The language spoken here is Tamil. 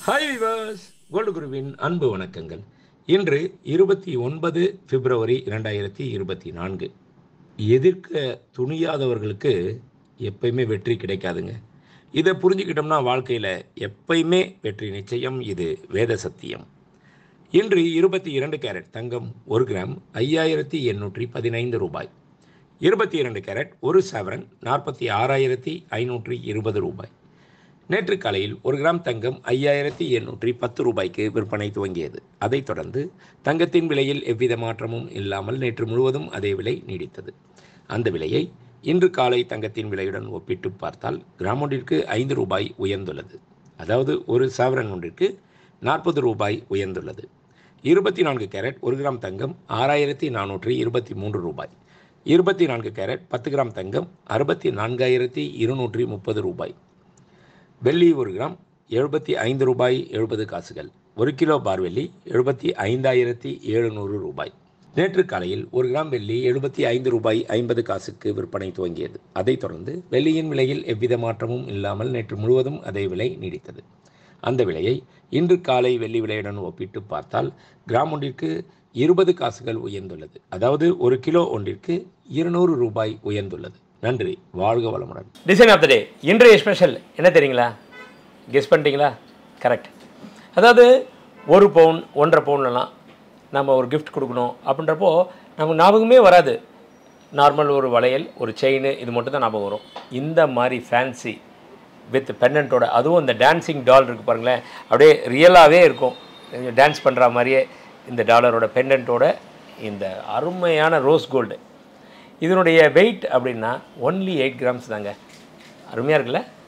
ஹாய் விவாஸ் கோல்டு குருவின் அன்பு வணக்கங்கள் இன்று இருபத்தி ஒன்பது பிப்ரவரி இரண்டாயிரத்தி இருபத்தி நான்கு எதிர்க்க துணியாதவர்களுக்கு எப்பயுமே வெற்றி கிடைக்காதுங்க இதை புரிஞ்சுக்கிட்டோம்னா வாழ்க்கையில் எப்பயுமே வெற்றி நிச்சயம் இது வேத சத்தியம் இன்று இருபத்தி இரண்டு கேரட் தங்கம் ஒரு கிராம் ஐயாயிரத்தி எண்ணூற்றி பதினைந்து ரூபாய் இருபத்தி இரண்டு கேரட் ஒரு சவரன் நாற்பத்தி ஆறாயிரத்தி ஐநூற்றி இருபது ரூபாய் நேற்று காலையில் ஒரு கிராம் தங்கம் ஐயாயிரத்தி எண்ணூற்றி பத்து ரூபாய்க்கு விற்பனை துவங்கியது அதைத் தொடர்ந்து தங்கத்தின் விலையில் எவ்வித மாற்றமும் இல்லாமல் நேற்று முழுவதும் அதே விலை நீடித்தது அந்த விலையை இன்று காலை தங்கத்தின் விலையுடன் ஒப்பிட்டு பார்த்தால் கிராம் ஒன்றிற்கு ஐந்து ரூபாய் உயர்ந்துள்ளது அதாவது ஒரு சவரன் ஒன்றிற்கு நாற்பது ரூபாய் உயர்ந்துள்ளது இருபத்தி நான்கு கேரட் ஒரு கிராம் தங்கம் ஆறாயிரத்தி நானூற்றி இருபத்தி மூன்று ரூபாய் இருபத்தி நான்கு கேரட் பத்து கிராம் தங்கம் அறுபத்தி நான்காயிரத்தி இருநூற்றி முப்பது ரூபாய் வெள்ளி ஒரு கிராம் எழுபத்தி ஐந்து ரூபாய் எழுபது காசுகள் ஒரு கிலோ பார் வெள்ளி எழுபத்தி ஐந்தாயிரத்தி எழுநூறு ரூபாய் நேற்று காலையில் ஒரு கிராம் வெள்ளி எழுபத்தி ஐந்து ரூபாய் ஐம்பது காசுக்கு விற்பனை துவங்கியது அதைத் தொடர்ந்து வெள்ளியின் விலையில் எவ்வித மாற்றமும் இல்லாமல் நேற்று முழுவதும் அதே விலை நீடித்தது அந்த விலையை இன்று காலை வெள்ளி விலையுடன் ஒப்பிட்டு பார்த்தால் கிராம் ஒன்றிற்கு இருபது காசுகள் உயர்ந்துள்ளது அதாவது ஒரு கிலோ ஒன்றிற்கு இருநூறு ரூபாய் உயர்ந்துள்ளது நன்றி வாழ்க வளமுடன் டிசைன் ஆஃப் த டே இன்றைய ஸ்பெஷல் என்ன தெரியுங்களா கெஸ் பண்ணிட்டீங்களா கரெக்ட் அதாவது ஒரு பவுன் ஒன்றரை பவுன்லலாம் நம்ம ஒரு gift கொடுக்கணும் அப்படின்றப்போ நமக்கு ஞாபகமே வராது நார்மல் ஒரு வளையல் ஒரு செயின் இது மட்டும் தான் ஞாபகம் வரும் இந்த மாதிரி ஃபேன்சி வித் பென்னண்ட்டோட அதுவும் இந்த டான்சிங் டால் இருக்குது பாருங்களேன் அப்படியே ரியலாகவே இருக்கும் டான்ஸ் பண்ணுற மாதிரியே இந்த டாலரோட பெண்டன்ட்டோட இந்த அருமையான ரோஸ் கோல்டு இதனுடைய வெயிட் அப்படின்னா ஒன்லி எயிட் கிராம்ஸ் தாங்க அருமையாக இருக்குல்ல